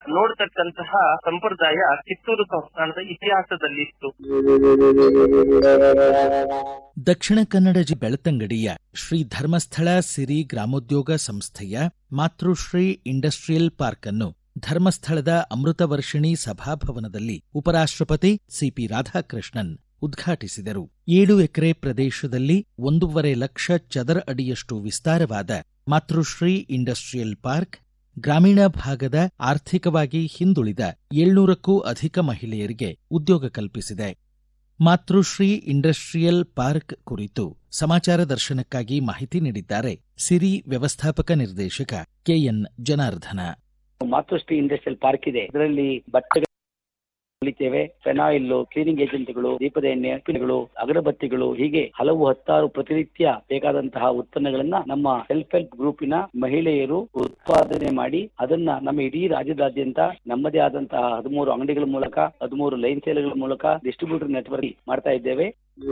ನೋಡ್ತಕ್ಕಂತಹ ಸಂಪ್ರದಾಯ ಕಿತ್ತೂರು ಸಂಸ್ಥಾನದ ಇತಿಹಾಸದಲ್ಲಿತ್ತು ದಕ್ಷಿಣ ಕನ್ನಡ ಜಿ ಬೆಳ್ತಂಗಡಿಯ ಶ್ರೀ ಧರ್ಮಸ್ಥಳ ಸಿರಿ ಗ್ರಾಮೋದ್ಯೋಗ ಸಂಸ್ಥೆಯ ಮಾತೃಶ್ರೀ ಇಂಡಸ್ಟ್ರಿಯಲ್ ಪಾರ್ಕ್ ಅನ್ನು ಧರ್ಮಸ್ಥಳದ ಅಮೃತ ವರ್ಷಿಣಿ ಸಭಾಭವನದಲ್ಲಿ ಉಪರಾಷ್ಟ್ರಪತಿ ಸಿಪಿ ರಾಧಾಕೃಷ್ಣನ್ ಉದ್ಘಾಟಿಸಿದರು ಏಳು ಎಕರೆ ಪ್ರದೇಶದಲ್ಲಿ ಒಂದೂವರೆ ಲಕ್ಷ ಚದರ ಅಡಿಯಷ್ಟು ವಿಸ್ತಾರವಾದ ಮಾತೃಶ್ರೀ ಇಂಡಸ್ಟ್ರಿಯಲ್ ಪಾರ್ಕ್ ಗ್ರಾಮೀಣ ಭಾಗದ ಆರ್ಥಿಕವಾಗಿ ಹಿಂದುಳಿದ ಏಳ್ನೂರಕ್ಕೂ ಅಧಿಕ ಮಹಿಳೆಯರಿಗೆ ಉದ್ಯೋಗ ಕಲ್ಪಿಸಿದೆ ಮಾತೃಶ್ರೀ ಇಂಡಸ್ಟ್ರಿಯಲ್ ಪಾರ್ಕ್ ಕುರಿತು ಸಮಾಚಾರ ದರ್ಶನಕ್ಕಾಗಿ ಮಾಹಿತಿ ನೀಡಿದ್ದಾರೆ ಸಿರಿ ವ್ಯವಸ್ಥಾಪಕ ನಿರ್ದೇಶಕ KN Janardhana Matrushri industrial park ಇದೆ ಇದರಲ್ಲಿ ಬಟ್ಟೆಗಳು ಹೊಲಿತೇವೆ ಫೆನಾಯಿಲ್ ಕ್ಲೀನಿಂಗ್ ಏಜೆಂಟ್ಗಳು ದೀಪದ ಎಣ್ಣೆ ಪಿನ್ಗಳು ಅಗರಬತ್ತಿಗಳು ಹೀಗೆ ಹಲವು ಹತ್ತಾರು ಪ್ರತಿನಿತ್ಯ ಬೇಕಾದಂತಹ ಉತ್ಪನ್ನಗಳನ್ನ ನಮ್ಮ ಸೆಲ್ಫ್ ಹೆಲ್ಪ್ ಗ್ರೂಪಿನ ಮಹಿಳೆಯರು ಉತ್ಪಾದನೆ ಮಾಡಿ ಅದನ್ನ ನಮ್ಮ ಇಡೀ ರಾಜ್ಯದಾದ್ಯಂತ ನಮ್ಮದೇ ಆದಂತಹ ಹದಿಮೂರು ಅಂಗಡಿಗಳ ಮೂಲಕ ಹದಿಮೂರು ಲೈನ್ ಸೇಲ್ಗಳ ಮೂಲಕ ಡಿಸ್ಟ್ರಿಬ್ಯೂಟರ್ ನೆಟ್ವರ್ಕ್ ಮಾಡ್ತಾ ಇದ್ದೇವೆ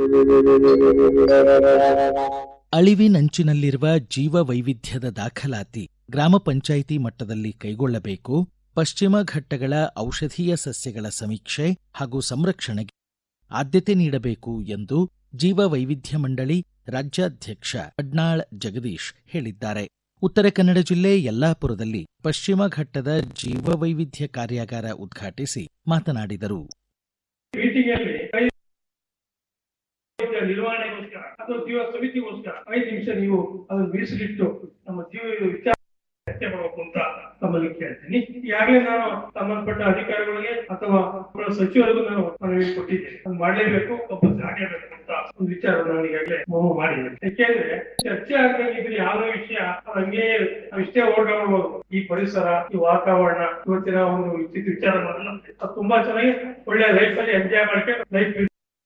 ಅಳಿವಿನಂಚಿನಲ್ಲಿರುವ ಜೀವ ವೈವಿಧ್ಯದ ದಾಖಲಾತಿ ಗ್ರಾಮ ಪಂಚಾಯಿತಿ ಮಟ್ಟದಲ್ಲಿ ಕೈಗೊಳ್ಳಬೇಕು ಪಶ್ಚಿಮ ಘಟ್ಟಗಳ ಔಷಧೀಯ ಸಸ್ಯಗಳ ಸಮೀಕ್ಷೆ ಹಾಗೂ ಸಂರಕ್ಷಣೆಗೆ ಆದ್ಯತೆ ನೀಡಬೇಕು ಎಂದು ಜೀವ ವೈವಿಧ್ಯ ಮಂಡಳಿ ರಾಜ್ಯಾಧ್ಯಕ್ಷ ಅಡ್ನಾಳ್ ಜಗದೀಶ್ ಹೇಳಿದ್ದಾರೆ ಉತ್ತರ ಕನ್ನಡ ಜಿಲ್ಲೆ ಯಲ್ಲಾಪುರದಲ್ಲಿ ಪಶ್ಚಿಮ ಘಟ್ಟದ ಜೀವ ವೈವಿಧ್ಯ ಕಾರ್ಯಾಗಾರ ಉದ್ಘಾಟಿಸಿ ಮಾತನಾಡಿದರು ಮೀಟಿಂಗ್ ಅಲ್ಲಿ ನಿರ್ವಹಣೆಗೋಸ್ಕರ ಅಥವಾ ಜೀವ ಸಮಿತಿಗೋಸ್ಕರ ಐದು ನಿಮಿಷ ನೀವು ಅದನ್ನು ಮೀಸಲಿಟ್ಟು ನಮ್ಮ ಜೀವ ವಿಚಾರ ಚರ್ಚೆ ಮಾಡಬೇಕು ಅಂತ ತಮ್ಮಲ್ಲಿ ಕೇಳ್ತೀನಿ ಈಗಾಗಲೇ ನಾನು ಸಂಬಂಧಪಟ್ಟ ಅಧಿಕಾರಿಗಳಿಗೆ ಅಥವಾ ಒಬ್ಬರ ಸಚಿವರಿಗೂ ನಾನು ಮನವಿ ಕೊಟ್ಟಿದ್ದೆ ಅದು ಮಾಡಲೇಬೇಕು ಒಬ್ಬ ಆಗಲೇಬೇಕು ಅಂತ ಒಂದು ವಿಚಾರ ನಾನು ಈಗಾಗಲೇ ಮನವಿ ಮಾಡಿದ್ದೇನೆ ಯಾಕೆಂದ್ರೆ ಚರ್ಚೆ ಆಗ್ದಂಗೆ ಇದ್ರೆ ಯಾವುದೋ ವಿಷಯ ಅದು ಹಂಗೆ ನಾವು ಇಷ್ಟೇ ಓಡಾಡ್ಬೋದು ಈ ಪರಿಸರ ಈ ವಾತಾವರಣ ಇವತ್ತಿನ ಒಂದು ವಿಚಿತ್ರ ವಿಚಾರ ಮಾಡಲ್ಲ ಅದು ತುಂಬಾ ಚೆನ್ನಾಗಿ ಒಳ್ಳೆ ಲೈಫ್ ಅಲ್ಲಿ ಎಂಜಾಯ್ ಮಾಡ್ಕೊಂಡು ಲೈಫ್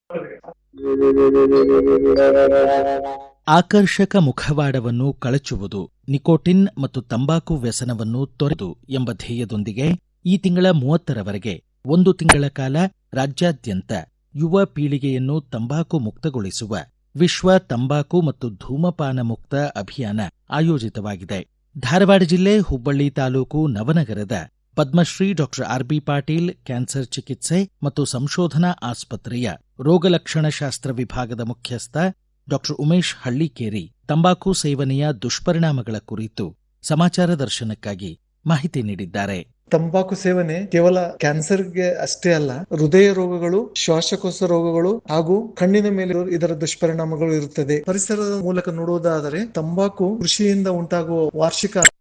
ಆಕರ್ಷಕ ಮುಖವಾಡವನ್ನು ಕಳಚುವುದು ನಿಕೋಟಿನ್ ಮತ್ತು ತಂಬಾಕು ವ್ಯಸನವನ್ನು ತೊರೆದು ಎಂಬ ಧ್ಯೇಯದೊಂದಿಗೆ ಈ ತಿಂಗಳ ಮೂವತ್ತರವರೆಗೆ ಒಂದು ತಿಂಗಳ ಕಾಲ ರಾಜ್ಯಾದ್ಯಂತ ಯುವ ಪೀಳಿಗೆಯನ್ನು ತಂಬಾಕು ಮುಕ್ತಗೊಳಿಸುವ ವಿಶ್ವ ತಂಬಾಕು ಮತ್ತು ಧೂಮಪಾನ ಮುಕ್ತ ಅಭಿಯಾನ ಆಯೋಜಿತವಾಗಿದೆ ಧಾರವಾಡ ಜಿಲ್ಲೆ ಹುಬ್ಬಳ್ಳಿ ತಾಲೂಕು ನವನಗರದ Padmashri doctor RB Patil cancer ಚಿಕಿತ್ಸೆ ಮತ್ತು ಸಂಶೋಧನಾ ಆಸ್ಪತ್ರೆಯ ರೋಗಲಕ್ಷಣಶಾಸ್ತ್ರ ವಿಭಾಗದ ಮುಖ್ಯಸ್ಥ ಡಾಕ್ಟರ್ ಉಮೇಶ್ ಹಳ್ಳಿಕೇರಿ ತಂಬಾಕು ಸೇವನೆಯ ದುಷ್ಪರಿಣಾಮಗಳ ಕುರಿತು ಸಮಾಚಾರ ದರ್ಶನಕ್ಕಾಗಿ ಮಾಹಿತಿ ನೀಡಿದ್ದಾರೆ ತಂಬಾಕು ಸೇವನೆ ಕೇವಲ ಕ್ಯಾನ್ಸರ್ಗೆ ಅಷ್ಟೇ ಅಲ್ಲ ಹೃದಯ ರೋಗಗಳು ಶ್ವಾಸಕೋಶ ರೋಗಗಳು ಹಾಗೂ ಕಣ್ಣಿನ ಮೇಲೆ ಇದರ ದುಷ್ಪರಿಣಾಮಗಳು ಇರುತ್ತದೆ ಪರಿಸರದ ಮೂಲಕ ನೋಡುವುದಾದರೆ ತಂಬಾಕು ಕೃಷಿಯಿಂದ ಉಂಟಾಗುವ ವಾರ್ಷಿಕ